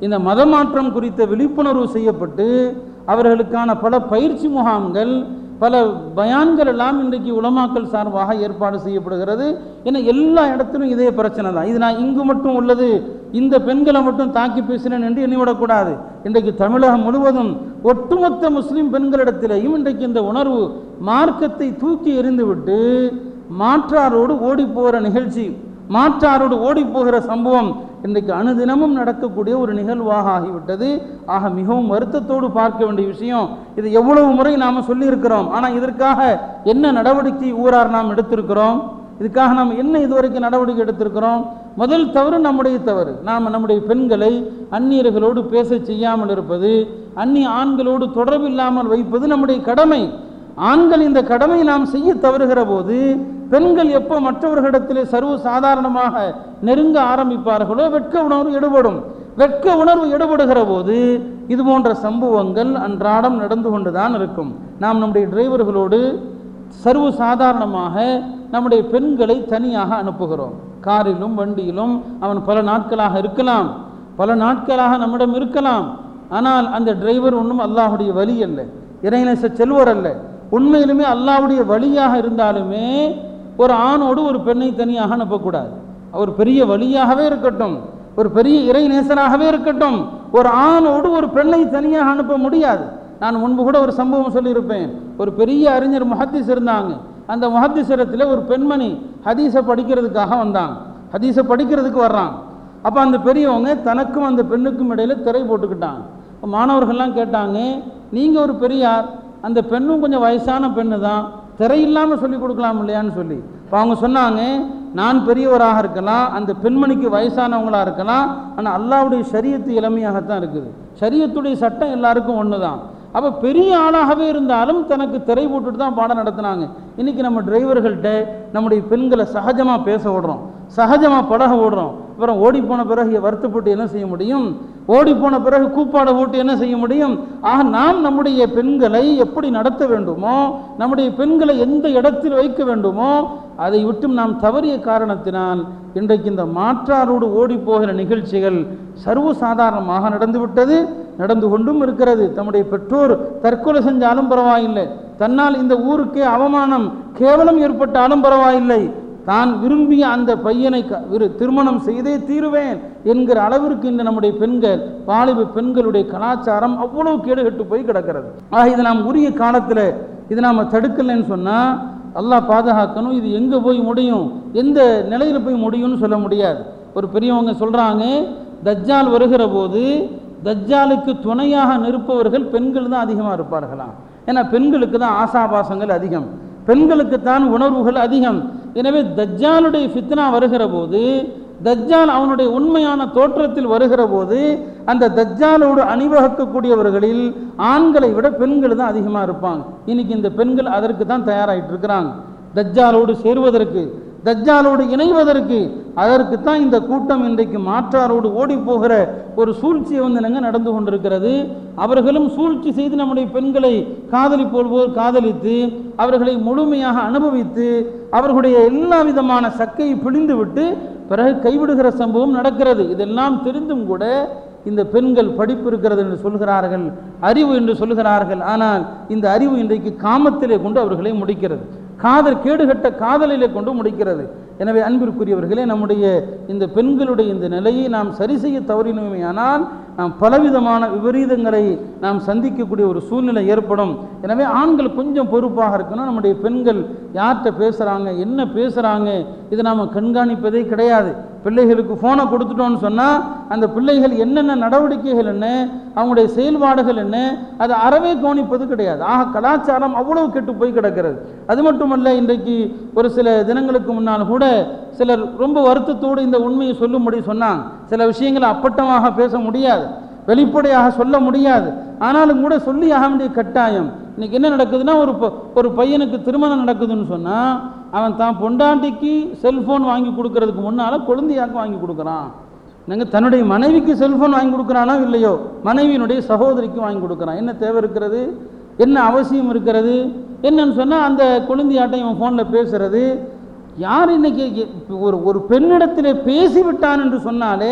இந்த மதமாற்றம் குறித்த விழிப்புணர்வு செய்யப்பட்டு அவர்களுக்கான பல பயிற்சி முகாம்கள் பல பயான்கள் எல்லாம் இன்றைக்கு உலமாக்கல் சார்பாக ஏற்பாடு செய்யப்படுகிறது ஏன்னா எல்லா இடத்திலும் இதே பிரச்சனை தான் இது நான் இங்கு மட்டும் உள்ளது இந்த பெண்களை மட்டும் தாக்கி பேசினேன் என்று எண்ணிவிடக்கூடாது இன்றைக்கு தமிழகம் முழுவதும் ஒட்டுமொத்த முஸ்லிம் பெண்களிடத்திலேயும் இன்றைக்கு இந்த உணர்வு மார்க்கத்தை தூக்கி எறிந்துவிட்டு மாற்றாரோடு ஓடி போகிற நிகழ்ச்சி மாற்றாரோடு ஓடி போகிற சம்பவம் இன்றைக்கு அனுதினமும் நடக்கக்கூடிய ஒரு நிகழ்வாக ஆகிவிட்டது ஆக மிகவும் வருத்தத்தோடு பார்க்க வேண்டிய விஷயம் இது எவ்வளவு முறை நாம் சொல்லியிருக்கிறோம் ஆனால் இதற்காக என்ன நடவடிக்கை ஊரார் நாம் எடுத்திருக்கிறோம் இதுக்காக நாம் என்ன இதுவரைக்கும் நடவடிக்கை எடுத்திருக்கிறோம் முதல் தவறு நம்முடைய தவறு நாம் நம்முடைய பெண்களை அந்நியர்களோடு பேச செய்யாமல் இருப்பது அந்நிய ஆண்களோடு தொடர்பில்லாமல் வைப்பது நம்முடைய கடமை ஆண்கள் இந்த கடமையை நாம் செய்ய தவறுகிற போது பெண்கள் எப்போ மற்றவர்களிடத்திலே சர்வ சாதாரணமாக நெருங்க ஆரம்பிப்பார்களோ வெட்க உணர்வு எடுபடும் வெட்க உணர்வு எடுபடுகிற போது இது போன்ற சம்பவங்கள் அன்றாடம் நடந்து கொண்டுதான் இருக்கும் நாம் நம்முடைய டிரைவர்களோடு சர்வ சாதாரணமாக நம்முடைய பெண்களை தனியாக அனுப்புகிறோம் காரிலும் வண்டியிலும் அவன் பல நாட்களாக இருக்கலாம் பல நாட்களாக நம்மிடம் இருக்கலாம் ஆனால் அந்த டிரைவர் ஒன்றும் அல்லாஹுடைய வழி அல்ல இறைநேச செல்வர் அல்ல உண்மையிலுமே அல்லாஹ்வுடைய வழியாக இருந்தாலுமே ஒரு ஆணோடு ஒரு பெண்ணை தனியாக அனுப்பக்கூடாது அவர் பெரிய வழியாகவே இருக்கட்டும் ஒரு பெரிய இறை நேசனாகவே இருக்கட்டும் ஒரு ஆணோடு ஒரு பெண்ணை தனியாக அனுப்ப முடியாது நான் முன்பு கூட ஒரு சம்பவம் சொல்லியிருப்பேன் ஒரு பெரிய அறிஞர் முஹத்திஸ் இருந்தாங்க அந்த முஹத்திஸிடத்தில் ஒரு பெண்மணி ஹதீஸை படிக்கிறதுக்காக வந்தாங்க ஹதீஸை படிக்கிறதுக்கு வர்றாங்க அப்போ அந்த பெரியவங்க தனக்கும் அந்த பெண்ணுக்கும் இடையில திரை போட்டுக்கிட்டாங்க அப்ப மாணவர்கள்லாம் கேட்டாங்க நீங்கள் ஒரு பெரியார் அந்த பெண்ணும் கொஞ்சம் வயசான பெண்ணு தான் திரை இல்லாமல் சொல்லி கொடுக்கலாம் இல்லையான்னு சொல்லி இப்போ அவங்க சொன்னாங்க நான் பெரியவராக இருக்கலாம் அந்த பெண்மணிக்கு வயசானவங்களாக இருக்கலாம் ஆனால் அல்லாவுடைய சரியத்து இளமையாகத்தான் இருக்குது சரியத்துடைய சட்டம் எல்லாருக்கும் ஒன்று தான் அப்போ பெரிய ஆளாகவே இருந்தாலும் தனக்கு திரை போட்டுட்டு தான் பாடம் நடத்துனாங்க இன்னைக்கு நம்ம டிரைவர்கள்ட்ட நம்முடைய பெண்களை சகஜமாக பேச விடுறோம் சகஜமாக பழக விடுறோம் அப்புறம் ஓடி போன பிறகு வருத்தப்பட்டு என்ன செய்ய முடியும் ஓடி போன பிறகு கூப்பாட போட்டு என்ன செய்ய முடியும் ஆக நாம் நம்முடைய பெண்களை எப்படி நடத்த வேண்டுமோ நம்முடைய பெண்களை எந்த இடத்தில் வைக்க வேண்டுமோ அதை விட்டும் நாம் தவறிய காரணத்தினால் இன்றைக்கு இந்த மாற்றாரோடு ஓடி போகிற நிகழ்ச்சிகள் சர்வ சாதாரணமாக நடந்துவிட்டது நடந்து கொண்டும் இருக்கிறது தம்முடைய பெற்றோர் தற்கொலை செஞ்சாலும் பரவாயில்லை தன்னால் இந்த ஊருக்கே அவமானம் கேவலம் ஏற்பட்டாலும் பரவாயில்லை தான் விரும்பிய அந்த பையனை க- விரு திருமணம் செய்தே தீருவேன் என்கிற அளவிற்கு இந்த நம்முடைய பெண்கள் வாலிப பெண்களுடைய கலாச்சாரம் அவ்வளவு கேடுகட்டு போய் கிடக்கிறது ஆக இதை நாம் உரிய காலத்தில் இதை நாம் தடுக்கலைன்னு சொன்னால் அல்லாஹ் பாதுகாக்கணும் இது எங்கே போய் முடியும் எந்த நிலையில் போய் முடியும்னு சொல்ல முடியாது ஒரு பெரியவங்க சொல்கிறாங்க தஜ்ஜால் வருகிற போது தஜ்ஜாலுக்கு துணையாக நிற்பவர்கள் பெண்கள் தான் அதிகமாக இருப்பார்களாம் ஏன்னா பெண்களுக்கு தான் ஆசாபாசங்கள் அதிகம் பெண்களுக்கு தான் உணர்வுகள் அதிகம் எனவே தஜ்ஜாலுடைய ஃபித்னா வருகிற போது தஜ்ஜால் அவனுடைய உண்மையான தோற்றத்தில் வருகிற போது அந்த தஜ்ஜாலோடு அணிவகுக்கக்கூடியவர்களில் ஆண்களை விட பெண்கள் தான் அதிகமாக இருப்பாங்க இன்னைக்கு இந்த பெண்கள் அதற்கு தான் தயாராகிட்டு இருக்கிறாங்க தஜ்ஜாலோடு சேருவதற்கு தஜ்ஜாலோடு இணைவதற்கு அதற்கு தான் இந்த கூட்டம் இன்றைக்கு மாற்றாரோடு ஓடி போகிற ஒரு சூழ்ச்சி வந்து என்னங்க நடந்து கொண்டிருக்கிறது அவர்களும் சூழ்ச்சி செய்து நம்முடைய பெண்களை காதலிப்போல் போல் காதலித்து அவர்களை முழுமையாக அனுபவித்து அவர்களுடைய எல்லா விதமான சக்கையை பிழிந்து விட்டு பிறகு கைவிடுகிற சம்பவம் நடக்கிறது இதெல்லாம் தெரிந்தும் கூட இந்த பெண்கள் படிப்பு இருக்கிறது என்று சொல்கிறார்கள் அறிவு என்று சொல்கிறார்கள் ஆனால் இந்த அறிவு இன்றைக்கு காமத்திலே கொண்டு அவர்களை முடிக்கிறது காதல் கேடுகட்ட காதலிலே கொண்டு முடிக்கிறது எனவே அன்பிற்குரியவர்களே நம்முடைய இந்த பெண்களுடைய இந்த நிலையை நாம் சரி செய்ய தவறினோமேயானால் நாம் பலவிதமான விபரீதங்களை நாம் சந்திக்கக்கூடிய ஒரு சூழ்நிலை ஏற்படும் எனவே ஆண்கள் கொஞ்சம் பொறுப்பாக இருக்கணும் நம்முடைய பெண்கள் யார்கிட்ட பேசுகிறாங்க என்ன பேசுகிறாங்க இதை நாம் கண்காணிப்பதே கிடையாது பிள்ளைகளுக்கு ஃபோனை கொடுத்துட்டோம்னு சொன்னால் அந்த பிள்ளைகள் என்னென்ன நடவடிக்கைகள் என்ன அவங்களுடைய செயல்பாடுகள் என்ன அதை அறவே கவனிப்பது கிடையாது ஆக கலாச்சாரம் அவ்வளவு கெட்டு போய் கிடக்கிறது அது மட்டுமல்ல இன்றைக்கு ஒரு சில தினங்களுக்கு முன்னால் கூட சிலர் ரொம்ப வருத்தத்தோடு இந்த உண்மையை சொல்லும்படி சொன்னாங்க சில விஷயங்களை அப்பட்டமாக பேச முடியாது வெளிப்படையாக சொல்ல முடியாது ஆனாலும் கூட சொல்லி ஆக வேண்டிய கட்டாயம் இன்னைக்கு என்ன நடக்குதுன்னா ஒரு ப- ஒரு பையனுக்கு திருமணம் நடக்குதுன்னு சொன்னால் அவன் தான் பொண்டாட்டிக்கு செல்போன் வாங்கி கொடுக்கறதுக்கு முன்னால் குழந்தையாக்கு வாங்கி கொடுக்குறான் நாங்கள் தன்னுடைய மனைவிக்கு செல்போன் வாங்கி கொடுக்குறானோ இல்லையோ மனைவியினுடைய சகோதரிக்கு வாங்கி கொடுக்குறான் என்ன தேவை இருக்கிறது என்ன அவசியம் இருக்கிறது என்னன்னு சொன்னால் அந்த குழந்தையாட்டம் இவன் ஃபோனில் பேசுறது யார் இன்னைக்கு எ- ஒரு ஒரு பெண்ணிடத்திலே பேசிவிட்டான் என்று சொன்னாலே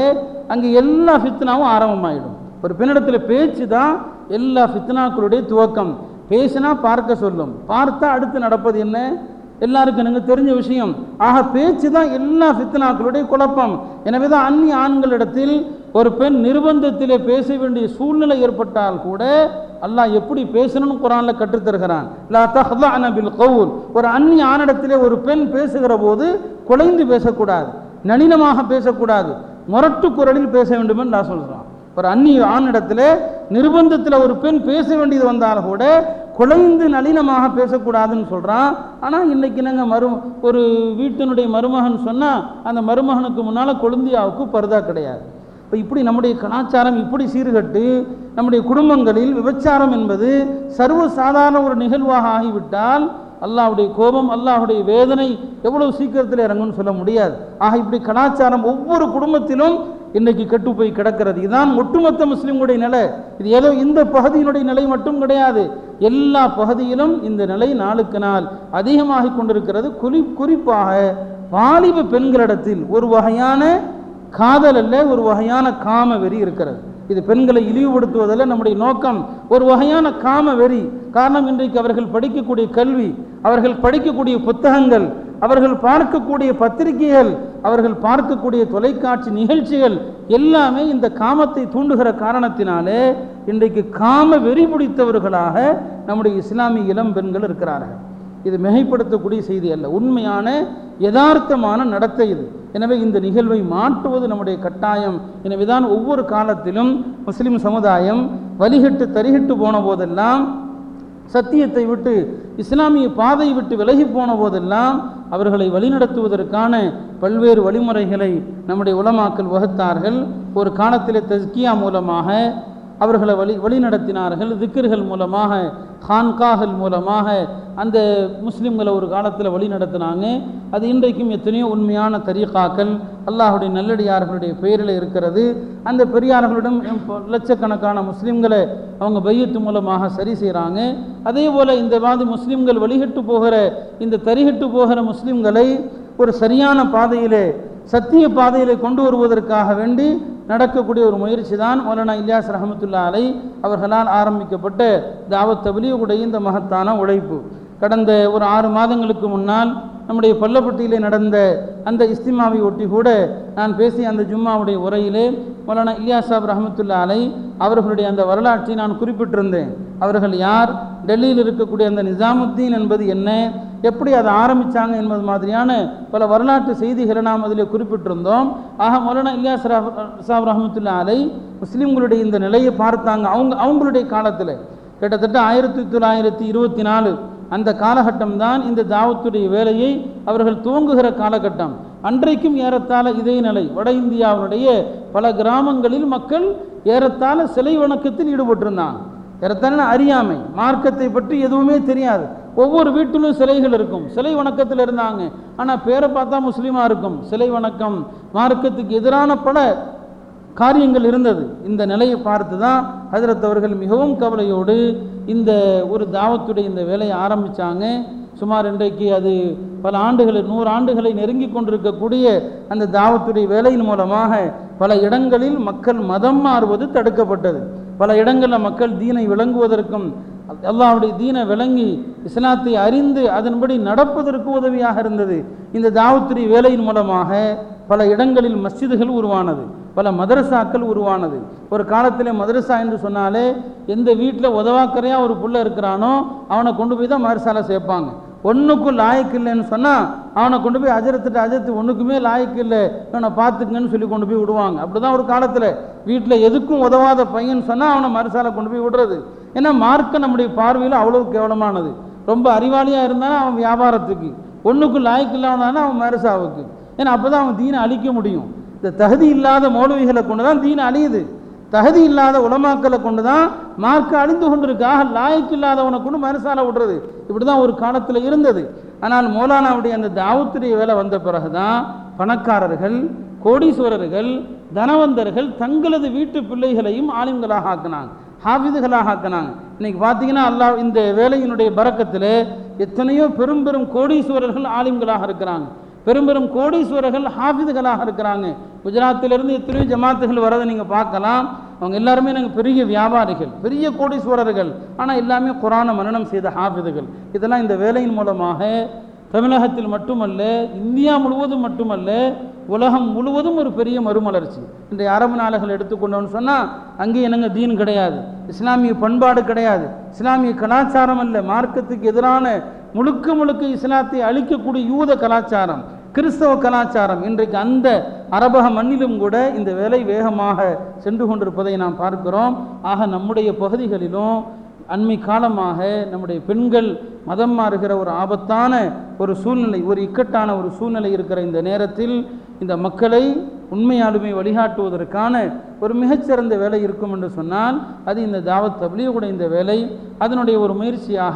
அங்கே எல்லா ஃபித்னாவும் ஆரம்பமாயிடும் ஒரு பெண்ணிடத்தில் பேச்சு தான் எல்லா ஃபித்னாக்களுடைய துவக்கம் பேசினா பார்க்க சொல்லும் பார்த்தா அடுத்து நடப்பது என்ன எல்லாருக்கும் எனக்கு தெரிஞ்ச விஷயம் ஆக பேச்சு தான் எல்லா ஃபித்னாக்களுடைய குழப்பம் எனவே தான் அந்நிய ஆண்களிடத்தில் ஒரு பெண் நிர்பந்தத்திலே பேச வேண்டிய சூழ்நிலை ஏற்பட்டால் கூட அல்லாஹ் எப்படி பேசணும்னு குரான்ல கற்றுத் தருகிறான் லா தஹ்லஅன பில் கவுல் ஒரு அந்நிய ஆணிடத்திலே ஒரு பெண் பேசுகிற போது குலைந்து பேசக்கூடாது நளினமாக பேசக்கூடாது முரட்டு குரலில் பேச வேண்டும் என்று நான் சொல்கிறான் ஒரு அந்நிய ஆணிடத்தில் நிர்பந்தத்தில் ஒரு பெண் பேச வேண்டியது வந்தால் கூட குலைந்து நளினமாக பேசக்கூடாதுன்னு சொல்கிறான் ஆனால் இன்னைக்கு நாங்கள் மரு ஒரு வீட்டினுடைய மருமகன் சொன்னால் அந்த மருமகனுக்கு முன்னால் கொழுந்தியாவுக்கு பருதா கிடையாது இப்போ இப்படி நம்முடைய கலாச்சாரம் இப்படி சீர்கட்டு நம்முடைய குடும்பங்களில் விபச்சாரம் என்பது சர்வ சாதாரண ஒரு நிகழ்வாக ஆகிவிட்டால் அல்லாஹ்வுடைய கோபம் அல்லாஹ்வுடைய வேதனை எவ்வளவு சீக்கிரத்தில் இறங்கும்னு சொல்ல முடியாது ஆக இப்படி கலாச்சாரம் ஒவ்வொரு குடும்பத்திலும் இன்னைக்கு கெட்டு போய் கிடக்கிறது இதுதான் ஒட்டுமொத்த முஸ்லிம்களுடைய நிலை இது ஏதோ இந்த பகுதியினுடைய நிலை மட்டும் கிடையாது எல்லா பகுதியிலும் இந்த நிலை நாளுக்கு நாள் அதிகமாகிக் கொண்டிருக்கிறது குறி குறிப்பாக வாலிப பெண்களிடத்தில் ஒரு வகையான காதல் அல்ல ஒரு வகையான காம வெறி இருக்கிறது இது பெண்களை இழிவுபடுத்துவதல்ல நம்முடைய நோக்கம் ஒரு வகையான காம வெறி காரணம் இன்றைக்கு அவர்கள் படிக்கக்கூடிய கல்வி அவர்கள் படிக்கக்கூடிய புத்தகங்கள் அவர்கள் பார்க்கக்கூடிய பத்திரிகைகள் அவர்கள் பார்க்கக்கூடிய தொலைக்காட்சி நிகழ்ச்சிகள் எல்லாமே இந்த காமத்தை தூண்டுகிற காரணத்தினாலே இன்றைக்கு காம வெறி பிடித்தவர்களாக நம்முடைய இஸ்லாமிய இளம் பெண்கள் இருக்கிறார்கள் இது மிகைப்படுத்தக்கூடிய செய்தி அல்ல உண்மையான யதார்த்தமான நடத்தை இது எனவே இந்த நிகழ்வை மாற்றுவது நம்முடைய கட்டாயம் எனவேதான் ஒவ்வொரு காலத்திலும் முஸ்லிம் சமுதாயம் வழிகட்டு தரிகிட்டு போன போதெல்லாம் சத்தியத்தை விட்டு இஸ்லாமிய பாதை விட்டு விலகி போன போதெல்லாம் அவர்களை வழிநடத்துவதற்கான பல்வேறு வழிமுறைகளை நம்முடைய உலமாக்கள் வகுத்தார்கள் ஒரு காலத்திலே தஸ்கியா மூலமாக அவர்களை வழி வழிநடத்தினார்கள் திக்கர்கள் மூலமாக ஹான்காகள் மூலமாக அந்த முஸ்லிம்களை ஒரு காலத்தில் வழி நடத்தினாங்க அது இன்றைக்கும் எத்தனையோ உண்மையான தரீகாக்கள் அல்லாஹுடைய நல்லடியார்களுடைய பெயரில் இருக்கிறது அந்த பெரியார்களிடம் இப்போ லட்சக்கணக்கான முஸ்லிம்களை அவங்க பையத்து மூலமாக சரி செய்கிறாங்க அதே போல் இந்த மாதிரி முஸ்லிம்கள் வழிகட்டு போகிற இந்த தரிகட்டு போகிற முஸ்லிம்களை ஒரு சரியான பாதையிலே சத்திய பாதையிலே கொண்டு வருவதற்காக வேண்டி நடக்கக்கூடிய ஒரு முயற்சி தான் மௌலானா இலியாஸ் ரஹமத்துல்லா அலை அவர்களால் ஆரம்பிக்கப்பட்ட தாவத் தபிலியுடைய இந்த மகத்தான உழைப்பு கடந்த ஒரு ஆறு மாதங்களுக்கு முன்னால் நம்முடைய பள்ளப்பட்டியிலே நடந்த அந்த இஸ்திமாவை ஒட்டி கூட நான் பேசிய அந்த ஜும்மாவுடைய உரையிலே மௌலானா இலியாஸ் சாப் ரஹமத்துல்லா அலை அவர்களுடைய அந்த வரலாற்றை நான் குறிப்பிட்டிருந்தேன் அவர்கள் யார் டெல்லியில் இருக்கக்கூடிய அந்த நிசாமுத்தீன் என்பது என்ன எப்படி அதை ஆரம்பித்தாங்க என்பது மாதிரியான பல வரலாற்று செய்திகளை நாம் அதில் குறிப்பிட்டிருந்தோம் ஆக மௌலானா இலியாஸ் ரஹ- சாப் ரஹமத்துல்லா அலை முஸ்லீம்களுடைய இந்த நிலையை பார்த்தாங்க அவங்க அவங்களுடைய காலத்தில் கிட்டத்தட்ட ஆயிரத்தி தொள்ளாயிரத்தி இருபத்தி நாலு அந்த காலகட்டம் தான் இந்த தாவத்துடைய வேலையை அவர்கள் துவங்குகிற காலகட்டம் அன்றைக்கும் ஏறத்தாழ இதே நிலை வட இந்தியாவினுடைய பல கிராமங்களில் மக்கள் ஏறத்தாழ சிலை வணக்கத்தில் ஈடுபட்டிருந்தாங்க ஏறத்தாழ அறியாமை மார்க்கத்தை பற்றி எதுவுமே தெரியாது ஒவ்வொரு வீட்டிலும் சிலைகள் இருக்கும் சிலை வணக்கத்தில் இருந்தாங்க ஆனால் பேரை பார்த்தா முஸ்லீமாக இருக்கும் சிலை வணக்கம் மார்க்கத்துக்கு எதிரான பல காரியங்கள் இருந்தது இந்த நிலையை பார்த்து தான் ஹஜரத் அவர்கள் மிகவும் கவலையோடு இந்த ஒரு தாவத்துடைய இந்த வேலையை ஆரம்பித்தாங்க சுமார் இன்றைக்கு அது பல ஆண்டுகளை நூறு ஆண்டுகளை நெருங்கி கொண்டிருக்கக்கூடிய அந்த தாவத்துடைய வேலையின் மூலமாக பல இடங்களில் மக்கள் மதம் மாறுவது தடுக்கப்பட்டது பல இடங்களில் மக்கள் தீனை விளங்குவதற்கும் அல்லாஹ்வுடைய தீனை விளங்கி இஸ்லாத்தை அறிந்து அதன்படி நடப்பதற்கு உதவியாக இருந்தது இந்த தாவத்துடைய வேலையின் மூலமாக பல இடங்களில் மஸ்ஜிதுகள் உருவானது பல மதரசாக்கள் உருவானது ஒரு காலத்தில் மதரசா என்று சொன்னாலே எந்த வீட்டில் உதவாக்கரையாக ஒரு புள்ள இருக்கிறானோ அவனை கொண்டு போய் தான் மதரசால சேர்ப்பாங்க ஒன்றுக்கும் லாயக்கு இல்லைன்னு சொன்னால் அவனை கொண்டு போய் அஜரத்துட்டு அஜரத்து ஒன்றுக்குமே லாயக்கு இல்லை இவனை பார்த்துக்குங்கன்னு சொல்லி கொண்டு போய் விடுவாங்க அப்படி தான் ஒரு காலத்தில் வீட்டில் எதுக்கும் உதவாத பையன் சொன்னால் அவனை மறுசால கொண்டு போய் விடுறது ஏன்னா மார்க்கம் நம்முடைய பார்வையில் அவ்வளோ கேவலமானது ரொம்ப அறிவாளியாக இருந்தாலும் அவன் வியாபாரத்துக்கு ஒன்றுக்கும் லாயக்கு இல்லாமனா அவன் மறுசாவுக்கு ஏன்னா அப்போ தான் அவன் தீனை அழிக்க முடியும் இந்த தகுதி இல்லாத மௌலவிகளை கொண்டு தான் தீன் அழியுது தகுதி இல்லாத உலமாக்களை கொண்டு தான் மார்க்க அழிந்து கொண்டிருக்காக லாய்க்கு இல்லாதவனை கொண்டு மறுசால விடுறது இப்படி தான் ஒரு காலத்தில் இருந்தது ஆனால் மௌலானாவுடைய அந்த தாவத்துடைய வேலை வந்த பிறகு தான் பணக்காரர்கள் கோடீஸ்வரர்கள் தனவந்தர்கள் தங்களது வீட்டு பிள்ளைகளையும் ஆலிம்களாக ஆக்கினாங்க ஹாஃபிதுகளாக ஆக்கினாங்க இன்னைக்கு பார்த்தீங்கன்னா அல்லாஹ் இந்த வேலையினுடைய பறக்கத்தில் எத்தனையோ பெரும் பெரும் கோடீஸ்வரர்கள் ஆலிம்களாக இருக்கிறாங்க பெரும் பெரும் கோடீஸ்வரர்கள் ஹாஃபிதுகளாக இருக்கிறாங்க குஜராத்திலிருந்து எத்தனையோ ஜமாத்துகள் வரதை நீங்கள் பார்க்கலாம் அவங்க எல்லாருமே நாங்கள் பெரிய வியாபாரிகள் பெரிய கோடீஸ்வரர்கள் ஆனால் எல்லாமே குரான மனனம் செய்த ஹாஃபிதுகள் இதெல்லாம் இந்த வேலையின் மூலமாக தமிழகத்தில் மட்டுமல்ல இந்தியா முழுவதும் மட்டுமல்ல உலகம் முழுவதும் ஒரு பெரிய மறுமலர்ச்சி இன்றைய அரபு நாடுகள் எடுத்துக்கொண்டோம்னு சொன்னால் அங்கே என்னங்க தீன் கிடையாது இஸ்லாமிய பண்பாடு கிடையாது இஸ்லாமிய கலாச்சாரம் அல்ல மார்க்கத்துக்கு எதிரான முழுக்க முழுக்க இஸ்லாத்தை அழிக்கக்கூடிய யூத கலாச்சாரம் கிறிஸ்தவ கலாச்சாரம் இன்றைக்கு அந்த அரபக மண்ணிலும் கூட இந்த வேலை வேகமாக சென்று கொண்டிருப்பதை நாம் பார்க்கிறோம் ஆக நம்முடைய பகுதிகளிலும் அண்மை காலமாக நம்முடைய பெண்கள் மதம் மாறுகிற ஒரு ஆபத்தான ஒரு சூழ்நிலை ஒரு இக்கட்டான ஒரு சூழ்நிலை இருக்கிற இந்த நேரத்தில் இந்த மக்களை உண்மையாலுமே வழிகாட்டுவதற்கான ஒரு மிகச்சிறந்த வேலை இருக்கும் என்று சொன்னால் அது இந்த தாவத் தப்லீகுடைய இந்த வேலை அதனுடைய ஒரு முயற்சியாக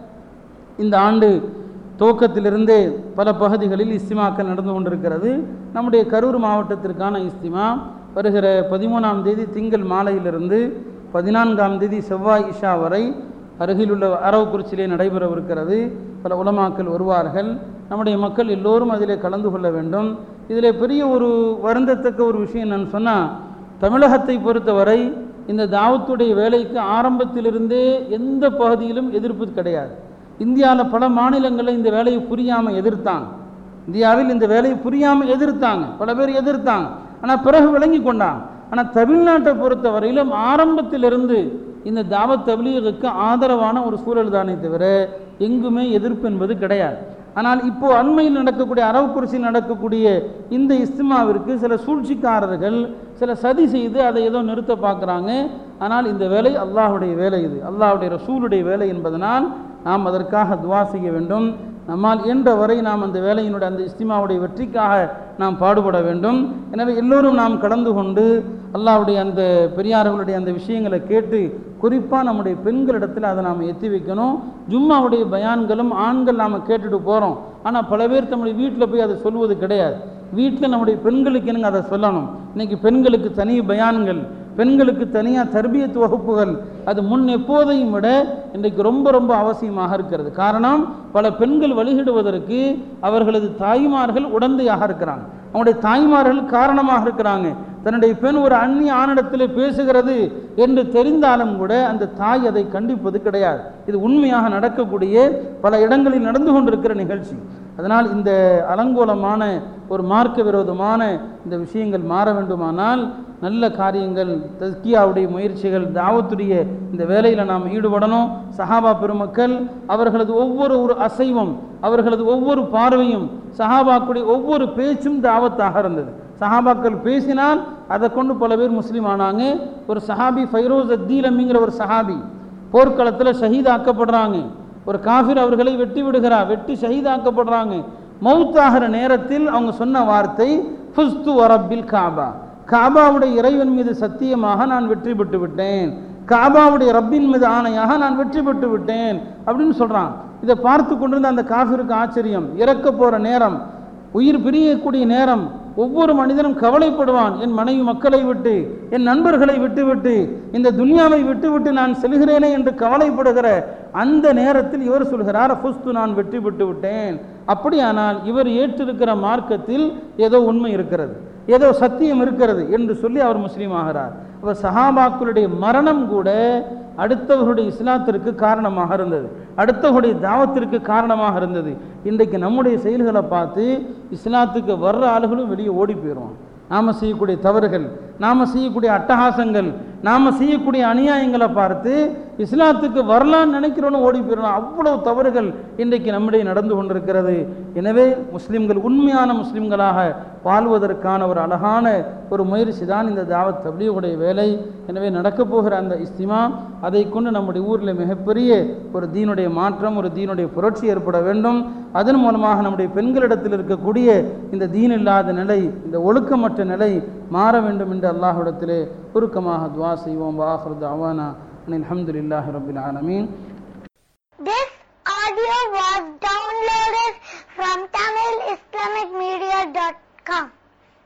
இந்த ஆண்டு துவக்கத்திலிருந்தே பல பகுதிகளில் இஸ்திமாக்கள் நடந்து கொண்டிருக்கிறது நம்முடைய கரூர் மாவட்டத்திற்கான இஸ்திமா வருகிற பதிமூணாம் தேதி திங்கள் மாலையிலிருந்து பதினான்காம் தேதி செவ்வாய் இஷா வரை அருகிலுள்ள அரவக்குறிச்சியிலே நடைபெறவிருக்கிறது பல உலமாக்கள் வருவார்கள் நம்முடைய மக்கள் எல்லோரும் அதிலே கலந்து கொள்ள வேண்டும் இதில் பெரிய ஒரு வருந்தத்தக்க ஒரு விஷயம் என்னன்னு சொன்னால் தமிழகத்தை பொறுத்தவரை இந்த தாவத்துடைய வேலைக்கு ஆரம்பத்திலிருந்தே எந்த பகுதியிலும் எதிர்ப்பு கிடையாது இந்தியாவில் பல மாநிலங்களில் இந்த வேலையை புரியாமல் எதிர்த்தாங்க இந்தியாவில் இந்த வேலையை புரியாமல் எதிர்த்தாங்க பல பேர் எதிர்த்தாங்க ஆனால் பிறகு விளங்கி கொண்டாங்க ஆனால் தமிழ்நாட்டை பொறுத்த வரையிலும் ஆரம்பத்திலிருந்து இந்த தாவத் தபிலீகுக்கு ஆதரவான ஒரு சூழல் தானே தவிர எங்குமே எதிர்ப்பு என்பது கிடையாது ஆனால் இப்போ அண்மையில் நடக்கக்கூடிய அரவக்குறிச்சியில் நடக்கக்கூடிய இந்த இஸ்திமாவிற்கு சில சூழ்ச்சிக்காரர்கள் சில சதி செய்து அதை ஏதோ நிறுத்த பார்க்குறாங்க ஆனால் இந்த வேலை அல்லாஹுடைய வேலை இது அல்லாஹுடைய ரசூலுடைய வேலை என்பதனால் நாம் அதற்காக துவா செய்ய வேண்டும் நம்மால் இயன்ற வரை நாம் அந்த வேலையினுடைய அந்த இஸ்திமாவுடைய வெற்றிக்காக நாம் பாடுபட வேண்டும் எனவே எல்லோரும் நாம் கலந்து கொண்டு அல்லாவுடைய அந்த பெரியார்களுடைய அந்த விஷயங்களை கேட்டு குறிப்பாக நம்முடைய பெண்களிடத்தில் அதை நாம் எத்தி வைக்கணும் ஜும்மாவுடைய பயான்களும் ஆண்கள் நாம் கேட்டுட்டு போகிறோம் ஆனால் பல பேர் தம்முடைய வீட்டில் போய் அதை சொல்வது கிடையாது வீட்டில் நம்முடைய பெண்களுக்கு என்னங்க அதை சொல்லணும் இன்னைக்கு பெண்களுக்கு தனி பயான்கள் பெண்களுக்கு தனியாக தர்பியத் வகுப்புகள் அது முன் எப்போதையும் விட இன்றைக்கு ரொம்ப ரொம்ப அவசியமாக இருக்கிறது காரணம் பல பெண்கள் வழிகிடுவதற்கு அவர்களது தாய்மார்கள் உடந்தையாக இருக்கிறாங்க அவங்களுடைய தாய்மார்கள் காரணமாக இருக்கிறாங்க தன்னுடைய பெண் ஒரு அந்நிய ஆணிடத்தில் பேசுகிறது என்று தெரிந்தாலும் கூட அந்த தாய் அதை கண்டிப்பது கிடையாது இது உண்மையாக நடக்கக்கூடிய பல இடங்களில் நடந்து கொண்டிருக்கிற நிகழ்ச்சி அதனால் இந்த அலங்கோலமான ஒரு மார்க்க விரோதமான இந்த விஷயங்கள் மாற வேண்டுமானால் நல்ல காரியங்கள் தஸ்கியாவுடைய முயற்சிகள் தாவத்துடைய இந்த வேலையில் நாம் ஈடுபடணும் சஹாபா பெருமக்கள் அவர்களது ஒவ்வொரு ஒரு அசைவம் அவர்களது ஒவ்வொரு பார்வையும் சஹாபாக்குடைய ஒவ்வொரு பேச்சும் தாவத்தாக இருந்தது சஹாபாக்கள் பேசினால் அதை கொண்டு பல பேர் முஸ்லீம் ஆனாங்க ஒரு சஹாபி ஃபைரோஸ் அத்தீலமிங்கிற ஒரு சஹாபி போர்க்களத்தில் ஷஹீதாக்கப்படுறாங்க ஒரு காஃபிர் அவர்களை வெட்டி விடுகிறார் வெட்டி ஷஹீதாக்கப்படுறாங்க மௌத்தாகிற நேரத்தில் அவங்க சொன்ன வார்த்தை ஃபுஸ்து வரப்பில் காபா காபாவுடைய இறைவன் மீது சத்தியமாக நான் வெற்றி பெற்று விட்டேன் காபாவுடைய ரப்பின் மீது ஆணையாக நான் வெற்றி பெற்று விட்டேன் அப்படின்னு சொல்றான் இதை பார்த்து கொண்டிருந்த அந்த காஃபிருக்கு ஆச்சரியம் இறக்க போற நேரம் உயிர் பிரியக்கூடிய நேரம் ஒவ்வொரு மனிதனும் கவலைப்படுவான் என் மனைவி மக்களை விட்டு என் நண்பர்களை விட்டுவிட்டு இந்த துன்யாவை விட்டுவிட்டு நான் செல்கிறேனே என்று கவலைப்படுகிற அந்த நேரத்தில் இவர் சொல்கிறார் ஃபுஸ்து நான் வெற்றி பெற்று விட்டேன் அப்படியானால் இவர் ஏற்றிருக்கிற மார்க்கத்தில் ஏதோ உண்மை இருக்கிறது ஏதோ சத்தியம் இருக்கிறது என்று சொல்லி அவர் முஸ்லீம் ஆகிறார் அவர் சஹாபாக்களுடைய மரணம் கூட அடுத்தவர்களுடைய இஸ்லாத்திற்கு காரணமாக இருந்தது அடுத்தவர்களுடைய தாவத்திற்கு காரணமாக இருந்தது இன்றைக்கு நம்முடைய செயல்களை பார்த்து இஸ்லாத்துக்கு வர்ற ஆளுகளும் வெளியே ஓடி போயிடுவான் நாம் செய்யக்கூடிய தவறுகள் நாம் செய்யக்கூடிய அட்டகாசங்கள் நாம் செய்யக்கூடிய அநியாயங்களை பார்த்து இஸ்லாத்துக்கு வரலான்னு நினைக்கிறவனும் ஓடி போயிடலாம் அவ்வளவு தவறுகள் இன்றைக்கு நம்மிடையே நடந்து கொண்டிருக்கிறது எனவே முஸ்லிம்கள் உண்மையான முஸ்லிம்களாக வாழ்வதற்கான ஒரு அழகான ஒரு முயற்சி தான் இந்த தாவத் தப்லீகுடைய வேலை எனவே நடக்கப் போகிற அந்த இஸ்திமா அதை கொண்டு நம்முடைய ஊரில் மிகப்பெரிய ஒரு தீனுடைய மாற்றம் ஒரு தீனுடைய புரட்சி ஏற்பட வேண்டும் அதன் மூலமாக நம்முடைய பெண்களிடத்தில் இருக்கக்கூடிய இந்த தீன் இல்லாத நிலை இந்த ஒழுக்கமற்ற நிலை மாற வேண்டும் என்று அல்லாஹ்விடத்திலே உருக்கமாக துவா செய்வோம் வாஹர் தாவானா அனில் அல்ஹம்துலில்லாஹி ரபில் ஆலமீன் This